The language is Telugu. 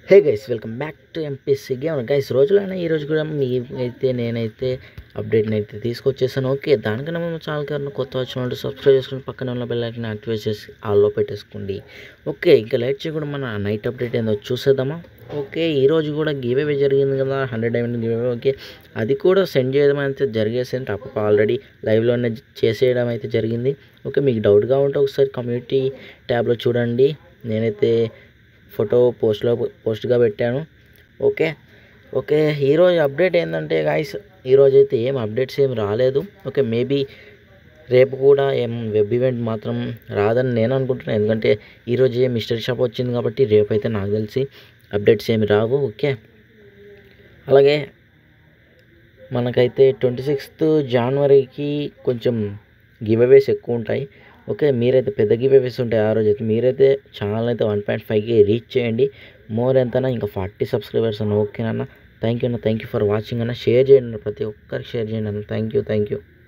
hey guys welcome back to MPC game guys రోజులైనా ఈ రోజు కూడా మీ అయితే నేనైతే అప్డేట్ని అయితే తీసుకొచ్చేసాను ఓకే దానికన్నా మేము ఛానల్ కన్నా కొత్త వచ్చిన వాళ్ళు సబ్స్క్రైబ్ చేసుకుని పక్కన ఉన్న బెల్ ఐకన్ యాక్టివేట్ చేసి ఆల్లో పెట్టేసుకోండి ఓకే ఇంకా లైట్ చేయకుండా మన నైట్ అప్డేట్ ఏందో చూసేద్దామా ఓకే ఈ రోజు కూడా గివ్ అవే జరిగింది కదా hundred diamond give away okay అది కూడా సెండ్ చేయడం అయితే జరిగేసింది టాప్ ఆల్రెడీ లైవ్లోనే చేసేయడం అయితే జరిగింది ఓకే మీకు డౌట్గా ఉంటే ఒకసారి కమ్యూనిటీ ట్యాబ్లో చూడండి నేనైతే ఫోటో పోస్ట్లో పోస్ట్గా పెట్టాను ఓకే ఓకే ఈరోజు అప్డేట్ ఏంటంటే గాయస్ ఈరోజు అయితే ఏం అప్డేట్స్ ఏం రాలేదు ఓకే మేబీ రేపు కూడా ఏం వెబ్ ఈవెంట్ మాత్రం రాదని నేను అనుకుంటున్నాను ఎందుకంటే ఈరోజు ఏ మిస్టరీ షాప్ వచ్చింది కాబట్టి రేపు అయితే నాకు తెలిసి అప్డేట్స్ ఏమి రావు ఓకే అలాగే మనకైతే ట్వంటీ సిక్స్త్ జనవరికి కొంచెం గివ్ అవేస్ ఎక్కువ ఉంటాయి ఓకే మీరైతే పెద్ద గివ్ అవేస్ ఉంటాయి ఆ రోజు అయితే మీరైతే ఛానల్ అయితే వన్ పాయింట్ ఫైవ్కి రీచ్ చేయండి మోర్ ఎంతనా ఇంకా ఫార్టీ సబ్స్క్రైబర్స్ అన్న ఓకేనన్నా థ్యాంక్ యూ అన్న థ్యాంక్ యూ ఫర్ వాచింగ్ అన్న షేర్ చేయండి అన్న ప్రతి ఒక్కరికి షేర్ చేయండి అన్న థ్యాంక్ యూ థ్యాంక్ యూ